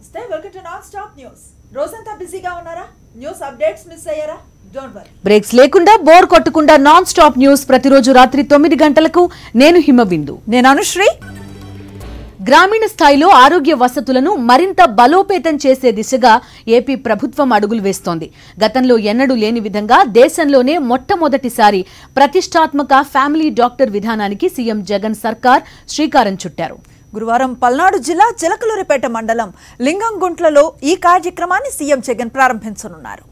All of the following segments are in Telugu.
నమస్తే welcome to non stop news రోజంతా బిజీగా ఉన్నారా న్యూస్ అప్డేట్స్ మిస్ అయ్యారా డోంట్ వరీ బ్రేక్స్ లేకుండా బోర్ కొట్టకుండా నాన్ స్టాప్ న్యూస్ ప్రతిరోజు రాత్రి తొమ్మిది గంటలకు నేను హిమబిందు నేను అనుశ్రీ గ్రామీణ స్థాయిలో ఆరోగ్య వసతులను మరింత బలోపేతం చేసే దిశగా ఏపీ ప్రభుత్వం అడుగులు వేస్తోంది గతంలో ఎన్నడూ లేని విధంగా దేశంలోనే మొట్టమొదటిసారి ప్రతిష్టాత్మక ఫ్యామిలీ డాక్టర్ విధానానికి సీఎం జగన్ సర్కార్ శ్రీకారం చుట్టారు గురువారం పల్నాడు జిల్లా చిలకలూరిపేట మండలం లింగంగుంట్లలో ఈ కార్యక్రమాన్ని సీఎం జగన్ ప్రారంభించనున్నారు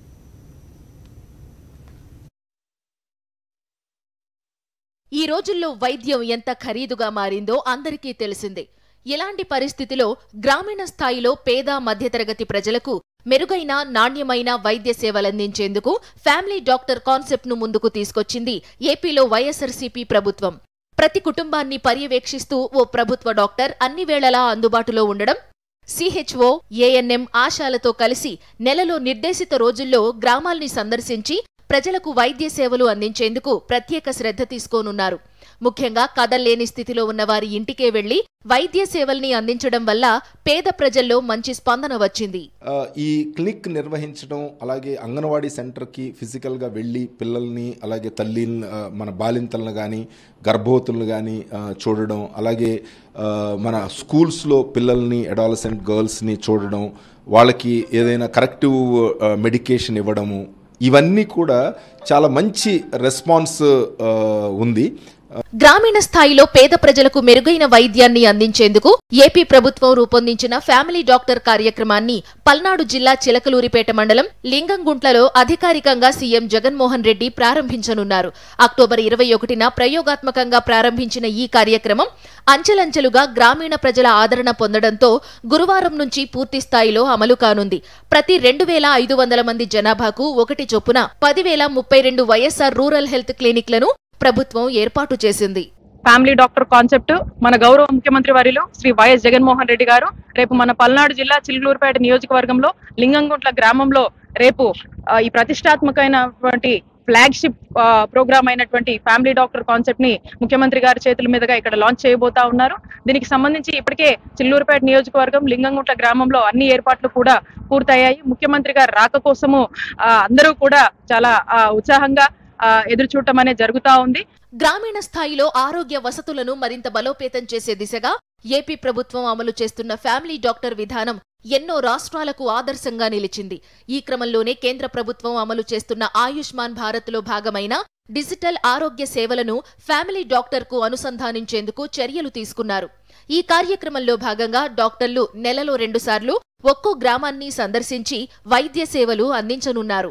ఈ రోజుల్లో వైద్యం ఎంత ఖరీదుగా మారిందో అందరికీ తెలిసిందే ఇలాంటి పరిస్థితిలో గ్రామీణ స్థాయిలో పేద మధ్యతరగతి ప్రజలకు మెరుగైన నాణ్యమైన వైద్య సేవలందించేందుకు ఫ్యామిలీ డాక్టర్ కాన్సెప్ట్ను ముందుకు తీసుకొచ్చింది ఏపీలో వైఎస్ఆర్సీపీ ప్రభుత్వం ప్రతి కుటుంబాన్ని పర్యవేక్షిస్తూ ఓ ప్రభుత్వ డాక్టర్ అన్ని వేళలా అందుబాటులో ఉండడం సిహెచ్ఓ ఏఎన్ఎం ఆశాలతో కలిసి నెలలో నిర్దేశిత రోజుల్లో గ్రామాల్ని సందర్శించి ప్రజలకు వైద్య సేవలు అందించేందుకు ప్రత్యేక శ్రద్ధ తీసుకోనున్నారు ముఖ్యంగా కదల్లేని స్థితిలో ఉన్న వారి ఇంటికే వెళ్లి వైద్య సేవల్ని అందించడం వల్ల పేద ప్రజల్లో మంచి స్పందన వచ్చింది ఆ, ఈ క్లినిక్ నిర్వహించడం అలాగే అంగన్వాడీ సెంటర్కి ఫిజికల్గా వెళ్ళి పిల్లల్ని అలాగే తల్లి మన బాలింతలను కానీ గర్భవతులను కానీ చూడడం అలాగే ఆ, మన స్కూల్స్లో పిల్లల్ని అడాలసెంట్ గర్ల్స్ని చూడడం వాళ్ళకి ఏదైనా కరెక్టివ్ మెడికేషన్ ఇవ్వడము ఇవన్నీ కూడా చాలా మంచి రెస్పాన్స్ ఆ, ఉంది గ్రామీణ స్థాయిలో పేద ప్రజలకు మెరుగైన వైద్యాన్ని అందించేందుకు ఏపీ ప్రభుత్వం రూపొందించిన ఫ్యామిలీ డాక్టర్ కార్యక్రమాన్ని పల్నాడు జిల్లా చిలకలూరిపేట మండలం లింగంగుంట్లలో అధికారికంగా సీఎం జగన్మోహన్ రెడ్డి ప్రారంభించనున్నారు అక్టోబర్ ఇరవై ఒకటిన ప్రయోగాత్మకంగా ప్రారంభించిన ఈ కార్యక్రమం అంచెలంచెలుగా గ్రామీణ ప్రజల ఆదరణ పొందడంతో గురువారం నుంచి పూర్తి స్థాయిలో అమలు కానుంది ప్రతి రెండు వేల ఐదు వందల మంది జనాభాకు ఒకటి చొప్పున పదివేల ముప్పై రెండు వైఎస్ఆర్ రూరల్ హెల్త్ క్లినిక్లను ప్రభుత్వం ఏర్పాటు చేసింది ఫ్యామిలీ డాక్టర్ కాన్సెప్ట్ మన గౌరవ ముఖ్యమంత్రి వారిలో శ్రీ వైఎస్ జగన్మోహన్ రెడ్డి గారు రేపు మన పల్నాడు జిల్లా చిలుకలూరుపేట నియోజకవర్గంలో లింగంగుంట్ల గ్రామంలో రేపు ఆ, ఈ ప్రతిష్టాత్మకమైనటువంటి ఫ్లాగ్షిప్ ప్రోగ్రామ్ అయినటువంటి ఫ్యామిలీ డాక్టర్ కాన్సెప్ట్ ని ముఖ్యమంత్రి గారి చేతుల మీదుగా ఇక్కడ లాంచ్ చేయబోతా ఉన్నారు దీనికి సంబంధించి ఇప్పటికే చిల్లూరుపేట నియోజకవర్గం లింగంగుంట్ల గ్రామంలో అన్ని ఏర్పాట్లు కూడా పూర్తయ్యాయి ముఖ్యమంత్రి గారి రాక కోసము ఆ, అందరూ కూడా చాలా ఆ, ఉత్సాహంగా ఆ, ఎదురు చూడటం అనేది జరుగుతా ఉంది గ్రామీణ స్థాయిలో ఆరోగ్య వసతులను మరింత బలోపేతం చేసే దిశగా ఏపీ ప్రభుత్వం అమలు చేస్తున్న ఫ్యామిలీ డాక్టర్ విధానం ఎన్నో రాష్ట్రాలకు ఆదర్శంగా నిలిచింది ఈ క్రమంలోనే కేంద్ర ప్రభుత్వం అమలు చేస్తున్న ఆయుష్మాన్ భారత్లో భాగమైన డిజిటల్ ఆరోగ్య సేవలను ఫ్యామిలీ డాక్టర్కు అనుసంధానించేందుకు చర్యలు తీసుకున్నారు ఈ కార్యక్రమంలో భాగంగా డాక్టర్లు నెలలో రెండుసార్లు ఒక్కో గ్రామాన్ని సందర్శించి వైద్య సేవలు అందించనున్నారు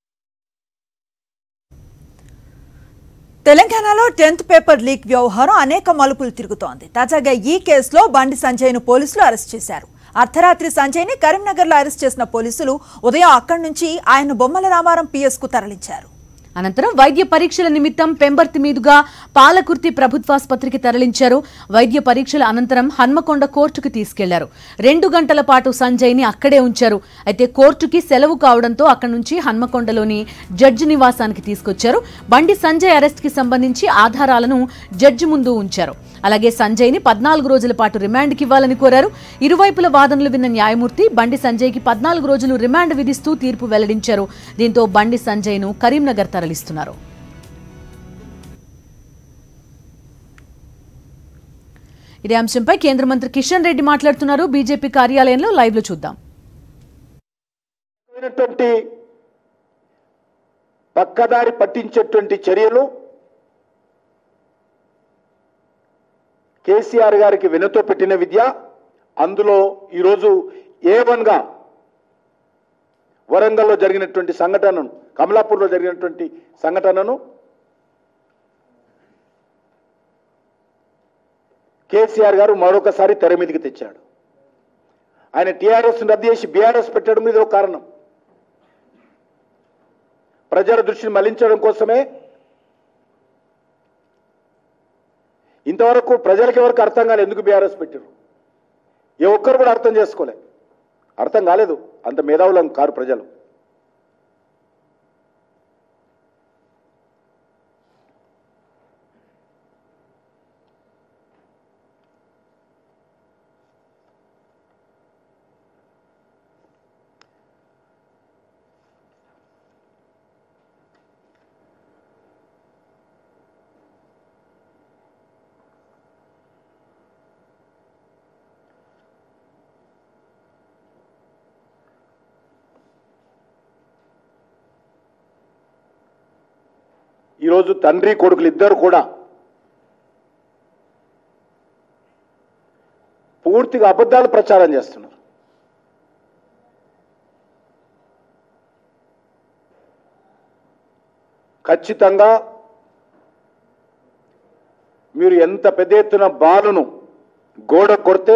తెలంగాణలో టెన్త్ పేపర్ లీక్ వ్యవహారం అనేక మలుపులు తిరుగుతోంది తాజాగా ఈ కేసులో బండి సంజయ్ను పోలీసులు అరెస్ట్ చేశారు అర్ధరాత్రి సంజయ్ని కరీంనగర్లో అరెస్ట్ చేసిన పోలీసులు ఉదయం అక్కడి నుంచి ఆయన బొమ్మల రామారం పిఎస్ కు తరలించారు అనంతరం వైద్య పరీక్షల నిమిత్తం పెంబర్తి మీదుగా పాలకుర్తి ప్రభుత్వాసుపత్రికి తరలించారు వైద్య పరీక్షల అనంతరం హన్మకొండ కోర్టుకు తీసుకెళ్లారు రెండు గంటల పాటు సంజయ్ ని అక్కడే ఉంచారు అయితే కోర్టుకి సెలవు కావడంతో అక్కడి నుంచి హన్మకొండలోని జడ్జి నివాసానికి తీసుకొచ్చారు బండి సంజయ్ అరెస్ట్ కి సంబంధించి ఆధారాలను జడ్జి ముందు ఉంచారు అలాగే సంజయ్ ని పద్నాలుగు రోజుల పాటు రిమాండ్కి ఇవ్వాలని కోరారు ఇరువైపుల వాదనలు విన్న న్యాయమూర్తి బండి సంజయ్కి పద్నాలుగు రోజులు రిమాండ్ విధిస్తూ తీర్పు వెల్లడించారు దీంతో బండి సంజయ్ను కరీంనగర్ తరలిస్తున్నారు ఇదే అంశంపై కేంద్ర మంత్రి కిషన్ రెడ్డి మాట్లాడుతున్నారు బీజేపీ కార్యాలయంలో లైవ్ లో చూద్దాం అయినటువంటి పక్కదారి పట్టించేటువంటి చర్యలు కేసీఆర్ గారికి వెనుతో పెట్టిన విద్య అందులో ఈరోజు ఏ వన్గా వరంగల్లో జరిగినటువంటి సంఘటనను కమలాపూర్లో జరిగినటువంటి సంఘటనను కేసీఆర్ గారు మరొకసారి తెర మీదకి తెచ్చాడు ఆయన టీఆర్ఎస్ రద్దు చేసి బీఆర్ఎస్ పెట్టడం మీద ఒక కారణం ప్రజల దృష్టిని మళ్లించడం కోసమే ఇంతవరకు ప్రజలకు ఎవరికి అర్థం కాలేదు ఎందుకు బీఆర్ఎస్ పెట్టారు ఏ ఒక్కరు కూడా అర్థం చేసుకోలే అర్థం కాలేదు అంత మేధావులం కారు ప్రజలు ఈరోజు తండ్రి కొడుకులు ఇద్దరు కూడా పూర్తిగా అబద్ధాలు ప్రచారం చేస్తున్నారు ఖచ్చితంగా మీరు ఎంత పెద్ద ఎత్తున బాలును గోడ కొడితే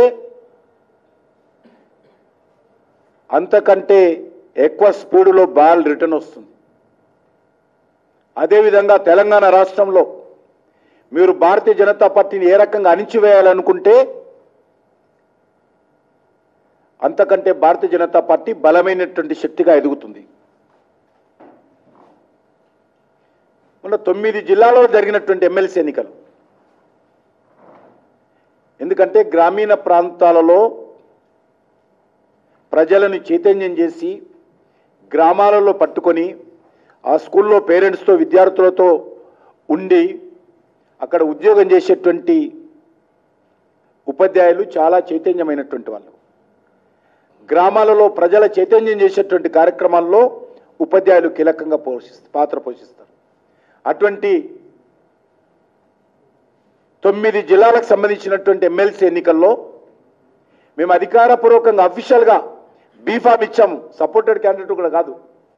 అంతకంటే ఎక్కువ స్పీడులో బాల్ రిటర్న్ వస్తుంది అదేవిధంగా తెలంగాణ రాష్ట్రంలో మీరు భారతీయ జనతా పార్టీని ఏ రకంగా అణిచివేయాలనుకుంటే అంతకంటే భారతీయ జనతా పార్టీ బలమైనటువంటి శక్తిగా ఎదుగుతుంది మొన్న తొమ్మిది జిల్లాలో జరిగినటువంటి ఎమ్మెల్సీ ఎన్నికలు ఎందుకంటే గ్రామీణ ప్రాంతాలలో ప్రజలను చైతన్యం చేసి గ్రామాలలో పట్టుకొని ఆ స్కూల్లో పేరెంట్స్తో విద్యార్థులతో ఉండి అక్కడ ఉద్యోగం చేసేటువంటి ఉపాధ్యాయులు చాలా చైతన్యమైనటువంటి వాళ్ళు గ్రామాలలో ప్రజల చైతన్యం చేసేటువంటి కార్యక్రమాల్లో ఉపాధ్యాయులు కీలకంగా పోషిస్తారు పాత్ర పోషిస్తారు అటువంటి తొమ్మిది జిల్లాలకు సంబంధించినటువంటి ఎమ్మెల్సీ ఎన్నికల్లో మేము అధికారపూర్వకంగా అఫీషియల్గా బీఫామ్ ఇచ్చాము సపోర్టెడ్ క్యాండిడేట్ కూడా కాదు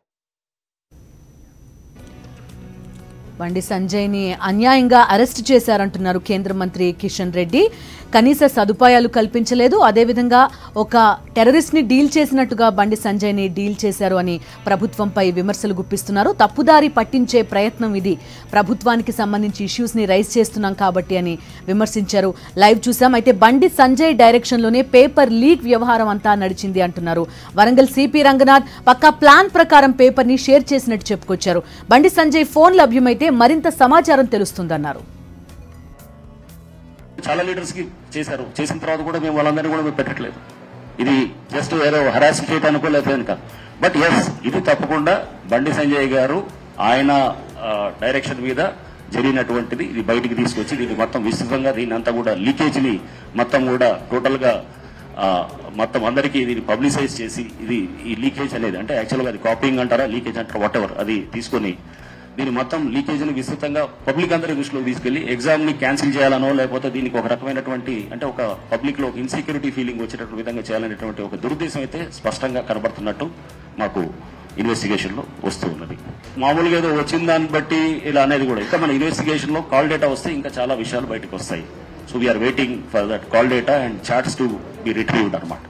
బండి సంజయ్ని అన్యాయంగా అరెస్ట్ చేశారంటున్నారు కేంద్ర మంత్రి కిషన్ రెడ్డి కనీస సదుపాయాలు కల్పించలేదు అదేవిధంగా ఒక టెర్రరిస్ట్ని డీల్ చేసినట్టుగా బండి సంజయ్ని డీల్ చేశారు అని ప్రభుత్వంపై విమర్శలు గుప్పిస్తున్నారు తప్పుదారి పట్టించే ప్రయత్నం ఇది ప్రభుత్వానికి సంబంధించి ఇష్యూస్ని రైజ్ చేస్తున్నాం కాబట్టి అని విమర్శించారు లైవ్ చూసాం అయితే బండి సంజయ్ డైరెక్షన్లోనే పేపర్ లీక్ వ్యవహారం అంతా నడిచింది అంటున్నారు వరంగల్ సిపి రంగనాథ్ పక్కా ప్లాన్ ప్రకారం పేపర్ని షేర్ చేసినట్టు చెప్పుకొచ్చారు బండి సంజయ్ ఫోన్ లభ్యమైతే మరింత సమాచారం తెలుస్తుందన్నారు చాలా లీడర్స్ కి చేశారు చేసిన తర్వాత కూడా మేము వాళ్ళందరినీ కూడా మేము పెట్టట్లేదు ఇది జస్ట్ ఏదో హరాస్ చేయడానికో లేకపోతే కాదు బట్ ఎస్ ఇది తప్పకుండా బండి సంజయ్ గారు ఆయన డైరెక్షన్ మీద జరిగినటువంటిది ఇది బయటికి తీసుకొచ్చి దీన్ని మొత్తం విస్తృతంగా దీన్ని అంతా కూడా లీకేజ్ ని మొత్తం కూడా టోటల్ గా ఆ, మొత్తం అందరికీ దీన్ని పబ్లిసైజ్ చేసి ఇది ఈ లీకేజ్ అనేది అంటే యాక్చువల్గా అది కాపీయింగ్ అంటారా లీకేజ్ అంటారా వాట్ ఎవర్ అది తీసుకొని దీని మొత్తం లీకేజ్ ని విస్తృతంగా పబ్లిక్ అందరి దృష్టిలోకి తీసుకెళ్లి ఎగ్జామ్ ని క్యాన్సిల్ చేయాలనో లేకపోతే దీనికి ఒక రకమైనటువంటి అంటే ఒక పబ్లిక్ లో ఒక ఇన్సెక్యూరిటీ ఫీలింగ్ వచ్చేటటువంటి విధంగా చేయాలనేటువంటి ఒక దురుద్దేశం అయితే స్పష్టంగా కనబడుతున్నట్టు మాకు ఇన్వెస్టిగేషన్ లో వస్తూ ఉన్నది మామూలుగా ఏదో వచ్చిన దాన్ని బట్టి ఇలా అనేది కూడా ఇంకా మన ఇన్వెస్టిగేషన్ లో కాల్ డేటా వస్తే ఇంకా చాలా విషయాలు బయటకు వస్తాయి so we are waiting for that call data and chats to be retrieved అనమాట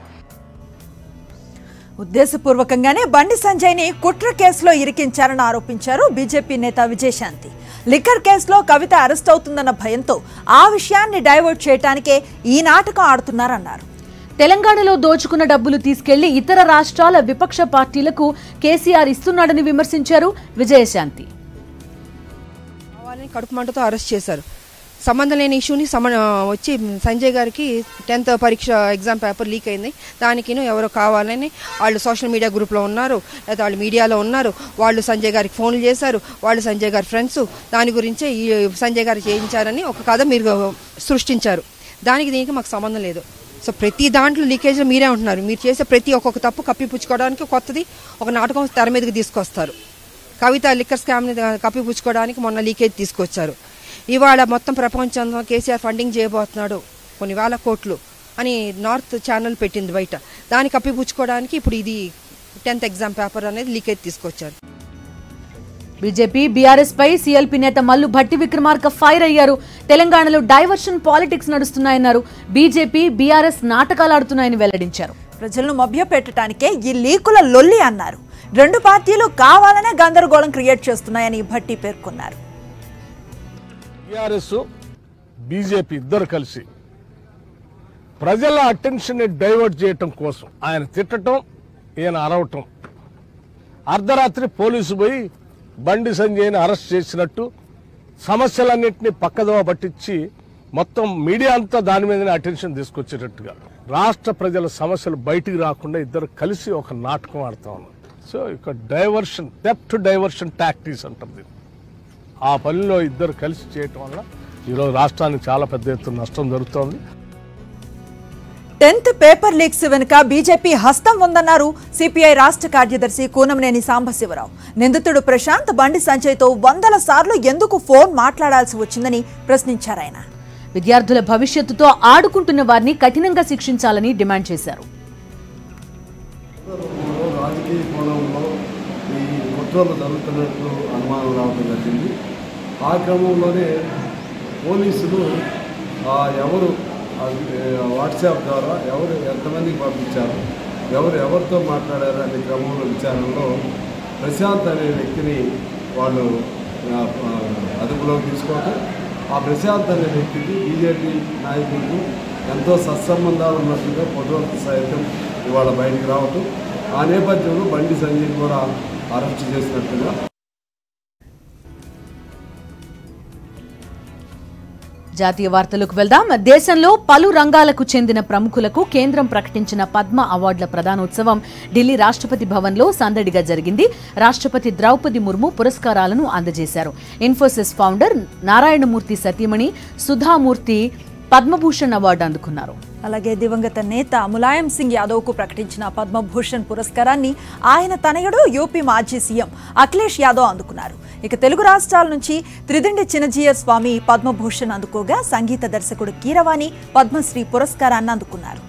ఉద్దేశపూర్వకంగానే బండి సంజయ్ని కుట్ర కేసులో ఇరికించారని ఆరోపించారు బీజేపీ నేత విజయశాంతి లిక్కర్ కేసులో కవిత అరెస్ట్ అవుతుందన్న భయంతో ఆ విషయాన్ని డైవర్ట్ చేయటానికే ఈ నాటకం ఆడుతున్నారన్నారు తెలంగాణలో దోచుకున్న డబ్బులు తీసుకెళ్లి ఇతర రాష్ట్రాల విపక్ష పార్టీలకు కేసీఆర్ ఇస్తున్నాడని విమర్శించారు విజయశాంతి కావాలని కడుపు మంటతో అరెస్ట్ చేశారు సంబంధం లేని ఇష్యూని సమ వచ్చి సంజయ్ గారికి టెన్త్ పరీక్ష ఎగ్జామ్ పేపర్ లీక్ అయింది దానికి ఎవరో కావాలని వాళ్ళు సోషల్ మీడియా గ్రూప్లో ఉన్నారు లేదా వాళ్ళు మీడియాలో ఉన్నారు వాళ్ళు సంజయ్ గారికి ఫోన్లు చేశారు వాళ్ళు సంజయ్ గారి ఫ్రెండ్స్ దాని గురించే ఈ సంజయ్ గారు చేయించారని ఒక కథ మీరు సృష్టించారు దానికి దీనికి మాకు సంబంధం లేదు సో ప్రతి దాంట్లో లీకేజ్లో మీరే ఉంటున్నారు మీరు చేసే ప్రతి ఒక్కొక్క తప్పు కప్పిపుచ్చుకోవడానికి కొత్తది ఒక నాటకం తెర మీదకి తీసుకొస్తారు కవిత లిక్కర్ స్కామ్ని కప్పిపుచ్చుకోవడానికి మొన్న లీకేజ్ తీసుకొచ్చారు ఇవాళ మొత్తం ప్రపంచంలో కేసీఆర్ ఫండింగ్ చేయబోతున్నాడు కొన్ని వేల కోట్లు అని నార్త్ ఛానల్ పెట్టింది బయట దాన్ని కప్పిపుచ్చుకోవడానికి ఇప్పుడు ఇది టెన్త్ ఎగ్జామ్ పేపర్ అనేది లీకేజ్ తీసుకొచ్చారు బీజేపీ బీఆర్ఎస్ పై సీఎల్పీ నేత మల్లు భట్టి విక్రమార్క ఫైర్ అయ్యారు తెలంగాణలో డైవర్షన్ పాలిటిక్స్ నడుస్తున్నాయన్నారు బీజేపీ బీఆర్ఎస్ నాటకాలు ఆడుతున్నాయని వెల్లడించారు ప్రజలను మభ్యపెట్టడానికే ఈ లీకుల లొల్లి అన్నారు రెండు పార్టీలు కావాలనే గందరగోళం క్రియేట్ చేస్తున్నాయని భట్టి పేర్కొన్నారు టిఆర్ఎస్ బీజేపీ ఇద్దరు కలిసి ప్రజల అటెన్షన్ డైవర్ట్ చేయటం కోసం ఆయన తిట్టటం ఈయన అరవటం అర్ధరాత్రి పోలీసు పోయి బండి సంజయ్ని అరెస్ట్ చేసినట్టు సమస్యలన్నింటినీ పక్కదోవ పట్టించి మొత్తం మీడియా అంతా దాని మీదనే అటెన్షన్ తీసుకొచ్చేటట్టుగా రాష్ట్ర ప్రజల సమస్యలు బయటికి రాకుండా ఇద్దరు కలిసి ఒక నాటకం ఆడుతా ఉన్నారు సో ఇక డైవర్షన్ డెప్త్ డైవర్షన్ టాక్టీస్ అంటారు దీన్ని ఆ పనిలో ఇద్దరు కలిసి చేయటం వల్ల ఈరోజు రాష్ట్రానికి చాలా పెద్ద ఎత్తున నష్టం జరుగుతోంది టెన్త్ పేపర్ లీక్స్ వెనుక బీజేపీ హస్తం ఉందన్నారు సిపిఐ రాష్ట్ర కార్యదర్శి కూనంనేని సాంబశివరావు నిందితుడు ప్రశాంత్ బండి సంజయ్తో వందల సార్లు ఎందుకు ఫోన్ మాట్లాడాల్సి వచ్చిందని ప్రశ్నించారు ఆయన విద్యార్థుల భవిష్యత్తుతో ఆడుకుంటున్న వారిని కఠినంగా శిక్షించాలని డిమాండ్ చేశారు సందర్భంలో రాజకీయ కోణంలో ఈ కుట్రలు జరుగుతున్నట్లు అనుమానం రావడం జరిగింది ఆ క్రమంలోనే పోలీసులు ఆ ఎవరు ఆ, ఏ, వాట్సాప్ ద్వారా ఎవరు ఎంతమందికి పంపించారు ఎవరు ఎవరితో మాట్లాడారు అనే క్రమంలో విచారణలో ప్రశాంత్ అనే వ్యక్తిని వాళ్ళు ఆ, ఆ, అదుపులోకి తీసుకోవటం ఆ ప్రశాంత్ అనే వ్యక్తికి బీజేపీ నాయకులకు ఎంతో సత్సంబంధాలు ఉన్నట్టుగా ఫోటోలు సైతం ఇవాళ బయటికి రావటం ఆ నేపథ్యంలో బండి సంజయ్ కూడా అరెస్ట్ చేసినట్టుగా జాతీయ వార్తలకు వెళ్దాం దేశంలో పలు రంగాలకు చెందిన ప్రముఖులకు కేంద్రం ప్రకటించిన పద్మ అవార్డుల ప్రధానోత్సవం ఢిల్లీ రాష్ట్రపతి భవన్లో సందడిగా జరిగింది రాష్ట్రపతి ద్రౌపది ముర్ము పురస్కారాలను అందజేశారు ఇన్ఫోసిస్ ఫౌండర్ నారాయణమూర్తి సతీమణి సుధామూర్తి పద్మభూషణ్ అవార్డు అందుకున్నారు అలాగే దివంగత నేత ములాయం సింగ్ యాదవ్ కు ప్రకటించిన పద్మభూషణ్ పురస్కారాన్ని ఆయన తనయుడు యూపీ మాజీ సీఎం అఖిలేష్ యాదవ్ అందుకున్నారు ఇక తెలుగు రాష్ట్రాల నుంచి త్రిదండి చిన్నజీయర్ స్వామి పద్మభూషణ్ అందుకోగా సంగీత దర్శకుడు కీరవాణి పద్మశ్రీ పురస్కారాన్ని అందుకున్నారు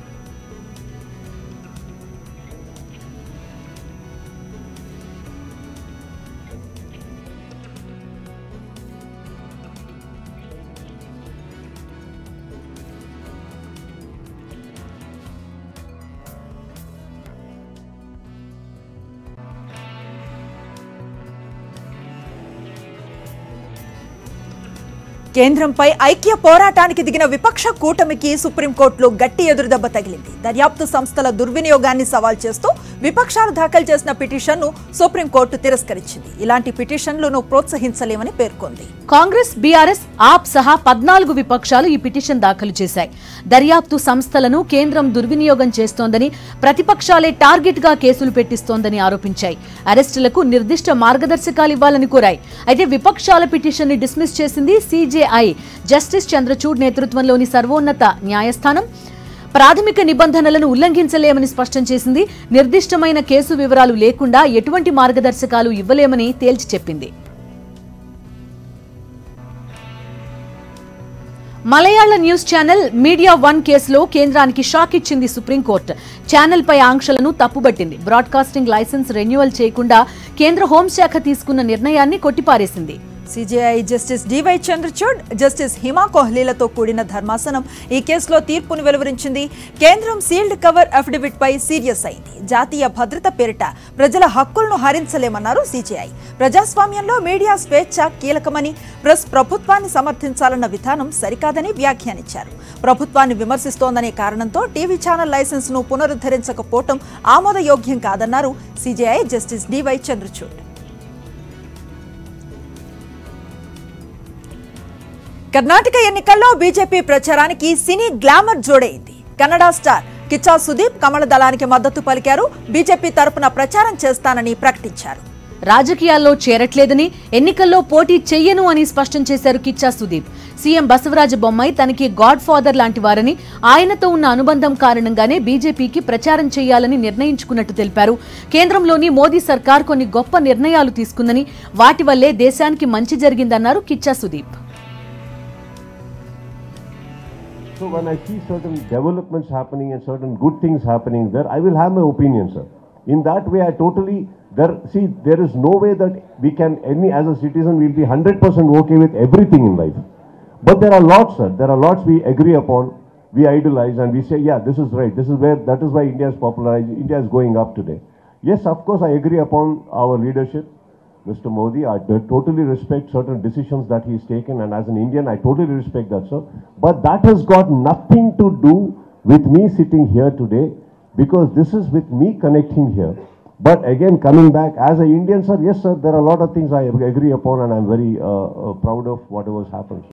కేంద్రంపై ఐక్య పోరాటానికి దిగిన విపక్ష కూటమికి సుప్రీంకోర్టులో గట్టి ఎదురుదెబ్బ తగిలింది దర్యాప్తు సంస్థల దుర్వినియోగాన్ని సవాల్ చేస్తూ విపక్షాలు దాఖలు చేసిన పిటిషన్ను సుప్రీంకోర్టు తిరస్కరించింది ఇలాంటి పిటిషన్లను ప్రోత్సహించలేమని పేర్కొంది కాంగ్రెస్ బీఆర్ఎస్ ఆప్ సహా పద్నాలుగు విపక్షాలు ఈ పిటిషన్ దాఖలు చేశాయి దర్యాప్తు సంస్థలను కేంద్రం దుర్వినియోగం చేస్తోందని ప్రతిపక్షాలే టార్గెట్ గా కేసులు పెట్టిస్తోందని ఆరోపించాయి అరెస్టులకు నిర్దిష్ట మార్గదర్శకాలు ఇవ్వాలని కోరాయి అయితే విపక్షాల పిటిషన్ ని డిస్మిస్ చేసింది సీజేఐ జస్టిస్ చంద్రచూడ్ నేతృత్వంలోని సర్వోన్నత న్యాయస్థానం ప్రాథమిక నిబంధనలను ఉల్లంఘించలేమని స్పష్టం చేసింది నిర్దిష్టమైన కేసు వివరాలు లేకుండా ఎటువంటి మార్గదర్శకాలు ఇవ్వలేమని తేల్చి చెప్పింది Malayalam news channel media one కేసులో కేంద్రానికి షాక్ ఇచ్చింది సుప్రీంకోర్టు ఛానల్ పై ఆంక్షలను తప్పుబట్టింది బ్రాడ్కాస్టింగ్ లైసెన్స్ రెన్యువల్ చేయకుండా కేంద్ర హోంశాఖ తీసుకున్న నిర్ణయాన్ని కొట్టిపారేసింది CJI justice DY Chandrachud justice Hima కోహ్లీలతో కూడిన ధర్మాసనం ఈ కేసులో తీర్పును వెలువరించింది కేంద్రం సీల్డ్ కవర్ అఫిడవిట్ పై సీరియస్ అయింది జాతీయ భద్రత పేరిట ప్రజల హక్కులను హరించలేమన్నారు సిజేఐ ప్రజాస్వామ్యంలో మీడియా స్వేచ్ఛ కీలకమని ప్రెస్ ప్రభుత్వాన్ని సమర్థించాలన్న విధానం సరికాదని వ్యాఖ్యానించారు ప్రభుత్వాన్ని విమర్శిస్తోందనే కారణంతో టీవీ ఛానల్ లైసెన్స్ ను పునరుద్ధరించకపోవటం ఆమోదయోగ్యం కాదన్నారు CJI justice DY Chandrachud Karnataka ఎన్నికల్లో బీజేపీ ప్రచారానికి సినీ గ్లామర్ జోడైంది కన్నడ స్టార్ కిచ్చా సుదీప్ కమల దళానికి మద్దతు పలికారు బీజేపీ తరపున ప్రచారం చేస్తానని ప్రకటించారు రాజకీయాల్లో చేరట్లేదని ఎన్నికల్లో పోటీ చెయ్యను అని స్పష్టం చేశారు కిచ్చా సుదీప్ సీఎం బసవరాజ బొమ్మాయి తనకి గాడ్ ఫాదర్ లాంటి వారని ఆయనతో ఉన్న అనుబంధం కారణంగానే బీజేపీకి ప్రచారం చేయాలని నిర్ణయించుకున్నట్టు తెలిపారు కేంద్రంలోని మోదీ సర్కార్ కొన్ని గొప్ప నిర్ణయాలు తీసుకుందని వాటి వల్లే దేశానికి మంచి జరిగిందన్నారు Kiccha Sudeep So when I see certain developments happening and certain good things happening there, I will have my opinion, sir. In that way, I totally there. See, there is no way that we can any as a citizen will be hundred percent okay with everything in life. But there are lots, sir. There are lots we agree upon, we idolize, and we say, yeah, this is right. This is where that is why India is popularized. India is going up today. Yes, of course, I agree upon our leadership. Mr. Modi, I do totally respect certain decisions that he's taken, and as an Indian, I totally respect that, sir. But that has got nothing to do with me sitting here today, because this is with me connecting here. But again, coming back, as an Indian, sir, yes, sir, there are a lot of things I agree upon, and I'm very uh, uh, proud of whatever's happened.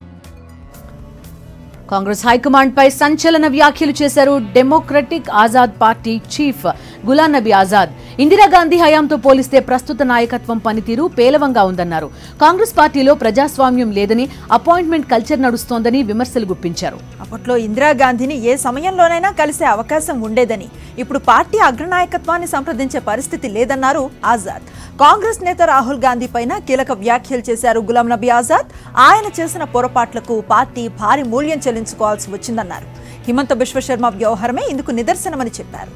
Congress high command పై సంచలన వ్యాఖ్యలు చేశారు democratic Azad party chief Ghulam Nabi Azad Indira Gandhi హయాంతో పోలిస్తే ప్రస్తుత నాయకత్వం పనితీరు పేలవంగా ఉందన్నారు కాంగ్రెస్ పార్టీలో ప్రజాస్వామ్యం లేదని అపాయింట్మెంట్ కల్చర్ నడుస్తోందని విమర్శలు గుప్పించారు అప్పట్లో ఇందిరాగాంధీని ఏ సమయంలోనైనా కలిసే అవకాశం ఉండేదని ఇప్పుడు పార్టీ అగ్రనాయకత్వాన్ని సంప్రదించే పరిస్థితి లేదన్నారు ఆజాద్ కాంగ్రెస్ నేత రాహుల్ గాంధీ పైన కీలక వ్యాఖ్యలు చేశారు గులాం నబీ ఆజాద్ ఆయన చేసిన పొరపాట్లకు పార్టీ భారీ మూల్యం చెల్లించుకోవాల్సి వచ్చిందన్నారు హిమంత బిశ్వశర్మ వ్యవహారమే ఇందుకు నిదర్శనమని చెప్పారు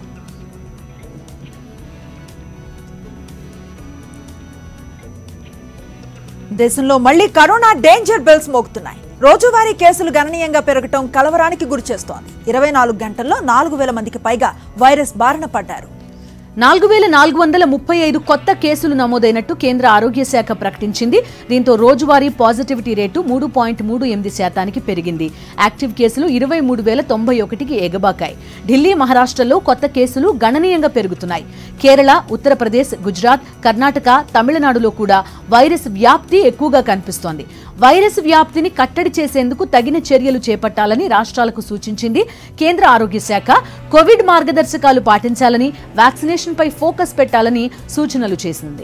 దేశంలో మళ్లీ కరోనా డేంజర్ బెల్స్ మోగుతున్నాయి రోజువారీ కేసులు గణనీయంగా పెరగటం కలవరానికి గురిచేస్తోంది ఇరవై నాలుగు గంటల్లో నాలుగు వేల మందికి పైగా వైరస్ బారిన పడ్డారు నాలుగు వేల నాలుగు వందల ముప్పై ఐదు కొత్త కేసులు నమోదైనట్టు కేంద్ర ఆరోగ్య శాఖ ప్రకటించింది దీంతో రోజువారీ పాజిటివిటీ రేటు మూడు పాయింట్ మూడు ఎనిమిది శాతానికి పెరిగింది యాక్టివ్ కేసులు ఇరవై మూడు వేల తొంభై ఒకటికి ఎగబాకాయి ఢిల్లీ మహారాష్ట్రలో కొత్త కేసులు గణనీయంగా పెరుగుతున్నాయి కేరళ ఉత్తరప్రదేశ్ గుజరాత్ కర్ణాటక తమిళనాడులో కూడా వైరస్ వ్యాప్తి ఎక్కువగా కనిపిస్తోంది వైరస్ వ్యాప్తిని కట్టడి చేసేందుకు తగిన చర్యలు చేపట్టాలని రాష్ట్రాలకు సూచించింది కేంద్ర ఆరోగ్య శాఖ కోవిడ్ మార్గదర్శకాలు పాటించాలని వ్యాక్సినేషన్ పై ఫోకస్ పెట్టాలని సూచనలు చేసింది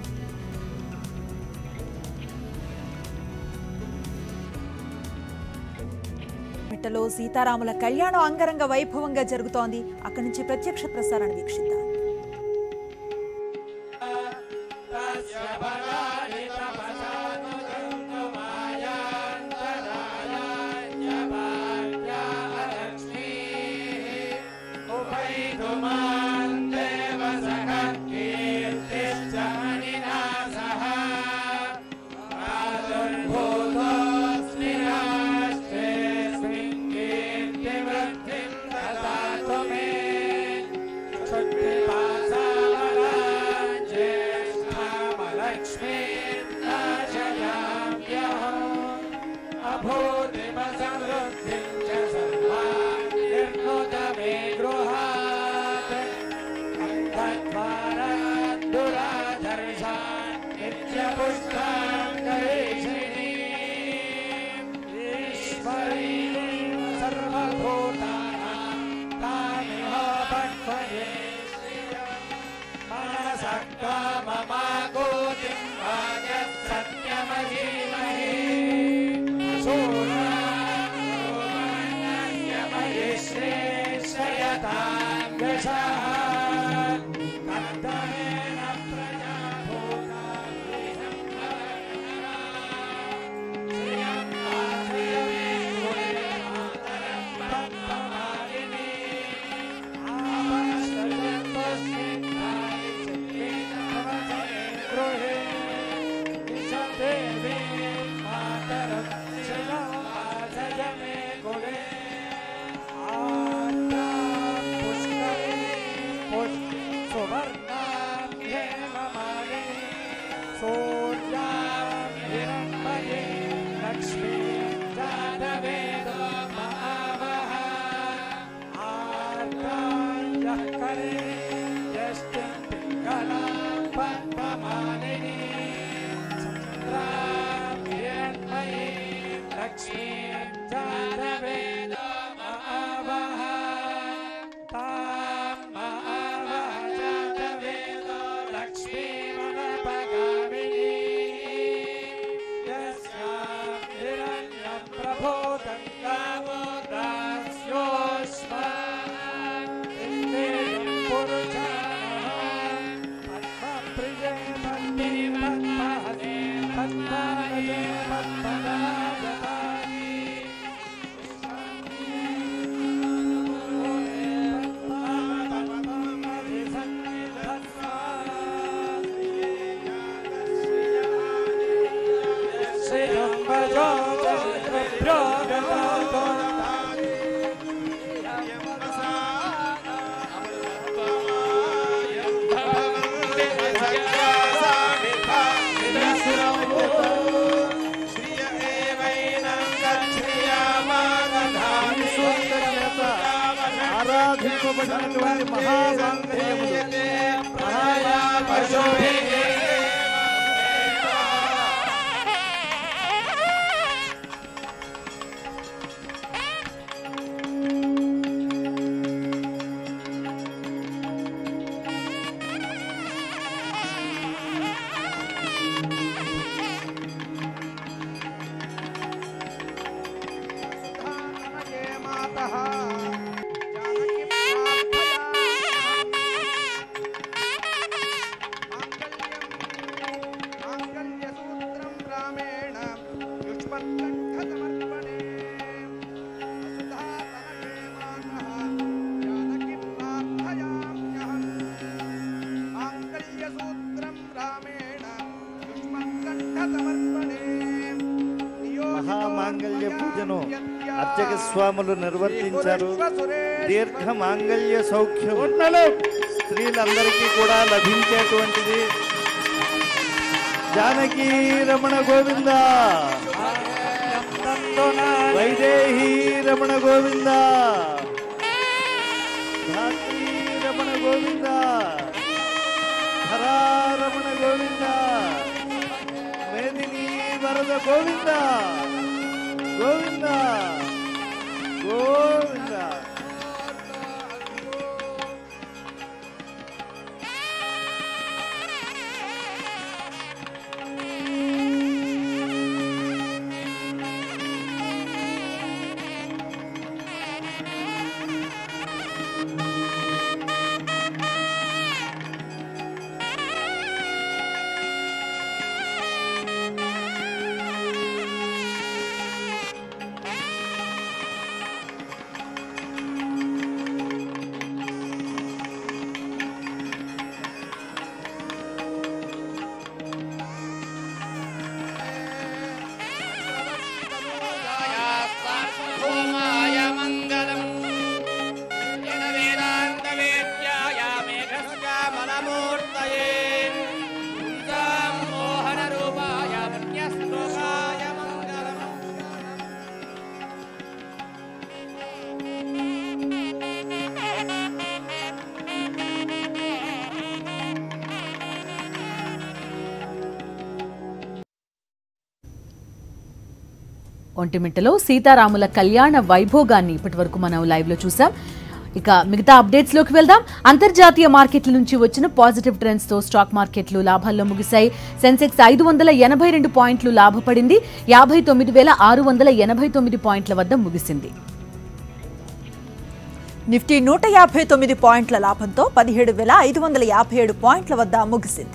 మిట్టలో సీతారాముల కళ్యాణం అంగరంగ వైభవంగా జరుగుతోంది అక్కడి నుంచి ప్రత్యక్ష ప్రసారాన్ని వీక్షిద్దాం ఆరాధింపబడినటువంటి మహాసాంగర్యములు పూజను అర్చక స్వాములు నిర్వర్తించారు దీర్ఘ మాంగళ్య సౌఖ్యం స్త్రీలందరికీ కూడా లభించేటువంటిది జానకీ రమణ గోవింద వైదేహీ రమణ గోవింద ధాత్రీ రమణ గోవింద హరా రమణ గోవింద మేదిని వరద గోవింద గోవింద గోవింద ఒంటిమిట్టలో సీతారాముల కళ్యాణ వైభోగాన్ని ఇప్పటి వరకు మనం లైవ్ లో చూసాం ఇక మిగతా అప్డేట్స్ లోకి వెళ్దాం అంతర్జాతీయ మార్కెట్ల నుంచి వచ్చిన పాజిటివ్ ట్రెండ్స్ తో స్టాక్ మార్కెట్లు లాభాల్లో ముగిశాయి సెన్సెక్స్ ఐదు వందల ఎనభై రెండు పాయింట్లు లాభపడింది యాభై తొమ్మిది వేల ఆరు వందల ఎనభై తొమ్మిది పాయింట్ల వద్ద ముగిసింది నిఫ్టీ నూట యాభై తొమ్మిది పాయింట్ల లాభంతో పదిహేడు వేల ఐదు వందల యాభై ఏడు పాయింట్ల వద్ద ముగిసింది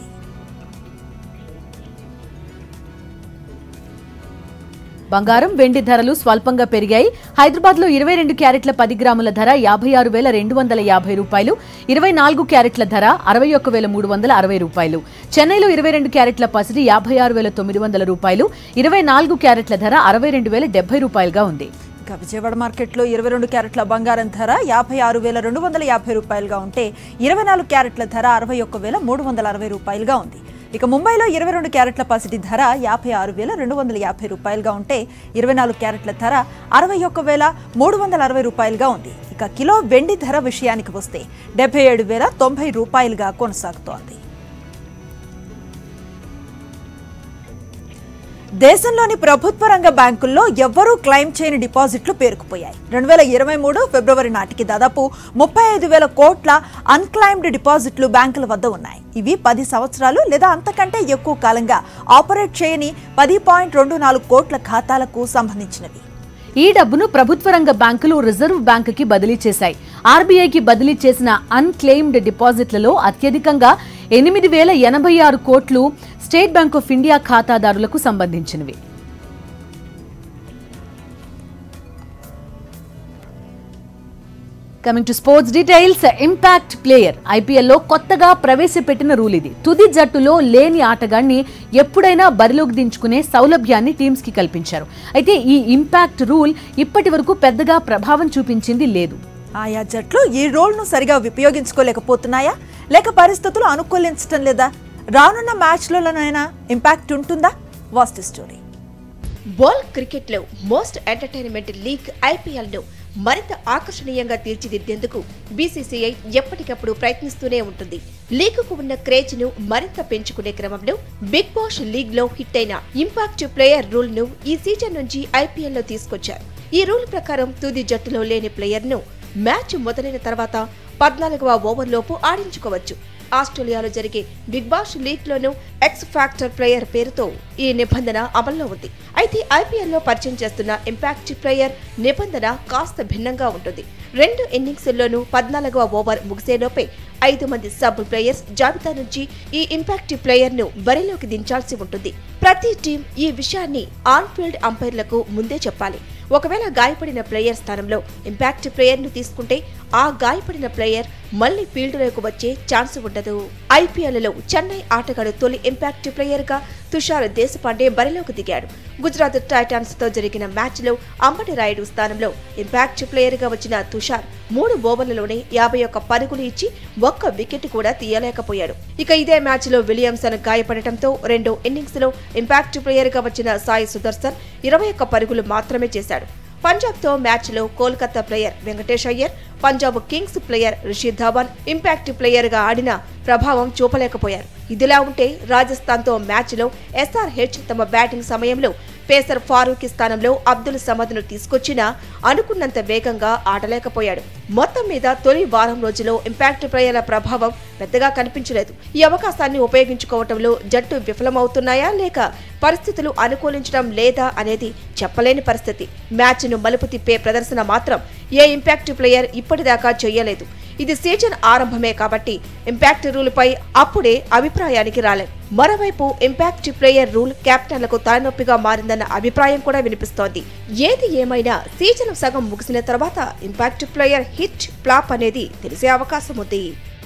బంగారం వెండి ధరలు స్వల్పంగా పెరిగాయి హైదరాబాద్ లో ఇరవై రెండు క్యారెట్ల పది గ్రాముల ధర యాభై ఆరు వేల రెండు వందల యాభై రూపాయలు ఇరవై నాలుగు క్యారెట్ల ధర అరవై ఒక్క వేల మూడు వందల అరవై రూపాయలు చెన్నైలో ఇరవై రెండు క్యారెట్ల పసిడి యాభై ఆరు వేల తొమ్మిది వందల రూపాయలు ఇరవై నాలుగు క్యారెట్ల ధర అరవై రెండు వేల డెబ్బై రూపాయలుగా ఉంది ఇక విజయవాడ మార్కెట్లో ఇరవై రెండు క్యారెట్ల బంగారం ధర యాభై ఆరు వేల రెండు వందల యాభై రూపాయలుగా ఉంటే ఇరవై నాలుగు క్యారెట్ల ధర అరవై ఒక్క వేల మూడు వందల అరవై రూపాయలుగా ఉంది ఇక ముంబైలో ఇరవై రెండు క్యారెట్ల పసిడి ధర యాభై ఆరు వేల రెండు వందల యాభై రూపాయలుగా ఉంటే ఇరవై నాలుగు క్యారెట్ల ధర అరవై ఒక్క వేల మూడు వందల అరవై రూపాయలుగా ఉంది ఇక కిలో వెండి ధర విషయానికి వస్తే డెబ్బై ఏడు వేల తొంభై రూపాయలుగా కొనసాగుతోంది దేశంలోని ప్రభుత్వ రంగ బ్యాంకుల్లో ఎవ్వరూ క్లెయిమ్ చేయని డిపాజిట్లు పేరుకుపోయాయి రెండు వేల ఇరవై మూడు ఫిబ్రవరి నాటికి దాదాపు ముప్పై ఐదు వేల కోట్ల అన్క్లైమ్డ్ డిపాజిట్లు బ్యాంకుల వద్ద ఉన్నాయి ఇవి పది సంవత్సరాలు లేదా అంతకంటే ఎక్కువ కాలంగా ఆపరేట్ చేయని పది పాయింట్ రెండు నాలుగు కోట్ల ఖాతాలకు సంబంధించినవి ఈ డబ్బును ప్రభుత్వ రంగ బ్యాంకులు రిజర్వ్ బ్యాంకుకి బదిలీ చేశాయి ఆర్బీఐకి బదిలీ చేసిన అన్క్లెయిమ్డ్ డిపాజిట్లలో అత్యధికంగా ఎనిమిది వేల ఎనభై ఆరు కోట్లు స్టేట్ బ్యాంక్ ఆఫ్ ఇండియా ఖాతాదారులకు సంబంధించినవి coming to sports details impact player ఐపీఎల్లో కొత్తగా ప్రవేశపెట్టిన రూల్ ఇది తుది జట్టులో లేని ఆటగాన్ని ఎప్పుడైనా బరిలోకి దించుకునే సౌలభ్యాన్ని టీమ్స్ కి కల్పించారు అయితే ఈ ఇంపాక్ట్ రూల్ ఇప్పటి వరకు పెద్దగా ప్రభావం చూపించింది లేదు ఆయా జట్లు ఈ రోల్ను సరిగా ఉపయోగించుకోలేకపోతున్నాయా లేక పరిస్థితులు అనుకూలించడం లేదా రానున్న మ్యాచ్లలోనైనా ఇంపాక్ట్ ఉంటుందా వాస్ట్ స్టోరీ వరల్డ్ క్రికెట్లో మోస్ట్ ఎంటర్టైన్మెంట్ లీగ్ ఐపీఎల్ ను మరింత ఆకర్షణీయంగా తీర్చిదిద్దేందుకు బీసీసీఐ ఎప్పటికప్పుడు ప్రయత్నిస్తూనే ఉంటుంది లీగుకు ఉన్న క్రేజ్ ను మరింత పెంచుకునే క్రమంలో బిగ్ బాష్ లీగ్ లో హిట్ అయిన ఇంపాక్ట్ ప్లేయర్ రూల్ ను ఈ సీజన్ నుంచి ఐపీఎల్ లో తీసుకొచ్చారు ఈ రూల్ ప్రకారం తుది జట్టులో లేని ప్లేయర్ ను మ్యాచ్ మొదలైన తర్వాత పద్నాలుగవ ఓవర్లోపు ఆడించుకోవచ్చు ఆస్ట్రేలియాలో జరిగే బిగ్ బాష్ లీగ్ లోను ఎక్స్ ఫ్యాక్టర్ ప్లేయర్ పేరుతో ఈ నిబంధన అమల్లో ఉంది అయితే ఐపీఎల్ లో పరిచయం చేస్తున్న ఇంపాక్ట్ ప్లేయర్ నిబంధన కాస్త భిన్నంగా ఉంటుంది రెండు ఇన్నింగ్స్ల్లోనూ పద్నాలుగవ ఓవర్ ముగిసేలోపే ఐదు మంది సబ్ ప్లేయర్స్ జాబితా నుంచి ఈ ఇంపాక్ట్ ప్లేయర్ ను బరిలోకి దించాల్సి ఉంటుంది ప్రతి టీం ఈ విషయాన్ని ఆన్ ఫీల్డ్ అంపైర్లకు ముందే చెప్పాలి ఒకవేళ గాయపడిన ప్లేయర్ స్థానంలో ఇంపాక్ట్ ప్లేయర్ ను తీసుకుంటే ఆ గాయపడిన ప్లేయర్ మళ్లీ ఫీల్డ్లోకి వచ్చే ఛాన్స్ ఉండదు ఐపీఎల్లో చెన్నై ఆటగాడు తొలి ఇంపాక్ట్ ప్లేయర్ గా తుషార్ దేశపాండే బరిలోకి దిగాడు గుజరాత్ టైటాన్స్ తో జరిగిన మ్యాచ్ లో అంబటి రాయుడు స్థానంలో ఇంపాక్ట్ ప్లేయర్ గా వచ్చిన తుషార్ మూడు ఓవర్లలోనే యాభై ఒక్క పరుగులు ఇచ్చి ఒక్క వికెట్ కూడా తీయలేకపోయాడు ఇక ఇదే మ్యాచ్ లో విలియమ్సన్ గాయపడటంతో రెండో ఇన్నింగ్స్ లో ఇంపాక్ట్ ప్లేయర్ గా వచ్చిన సాయి సుదర్శన్ ఇరవై ఒక్క పరుగులు మాత్రమే చేశాడు పంజాబ్ తో మ్యాచ్ లో Kolkata player Venkatesh Iyer Punjab kings player Rishi Dhawan impact player గా ఆడిన ప్రభావం చూపలేకపోయారు ఇదిలా ఉంటే రాజస్థాన్ తో మ్యాచ్ లో ఎస్ఆర్హెచ్ తమ బ్యాటింగ్ సమయంలో పేసర్ ఫారూక్ స్థానంలో అబ్దుల్ సమద్ ను తీసుకొచ్చినా అనుకున్నంత వేగంగా ఆడలేకపోయాడు మొత్తం మీద తొలి వారం రోజులో ఇంపాక్ట్ ప్లేయర్ల ప్రభావం పెద్దగా కనిపించలేదు ఈ అవకాశాన్ని ఉపయోగించుకోవటంలో జట్టు విఫలమవుతున్నాయా లేక పరిస్థితులు అనుకూలించడం లేదా అనేది చెప్పలేని పరిస్థితి మ్యాచ్ను మలుపు తిప్పే ప్రదర్శన మాత్రం ఏ ఇంపాక్ట్ ప్లేయర్ ఇప్పటిదాకా చేయలేదు ఇది సీజన్ ఆరంభమే కాబట్టి ఇంపాక్ట్ రూల్పై అప్పుడే అభిప్రాయానికి రాలేదు మరోవైపు ఇంపాక్ట్ ప్లేయర్ రూల్ కెప్టెన్లకు తలనొప్పిగా మారిందన్న అభిప్రాయం కూడా వినిపిస్తోంది ఏది ఏమైనా సీజన్ సగం ముగిసిన తర్వాత ఇంపాక్ట్ ప్లేయర్ హిట్ ఫ్లాప్ అనేది తెలిసే అవకాశం ఉంది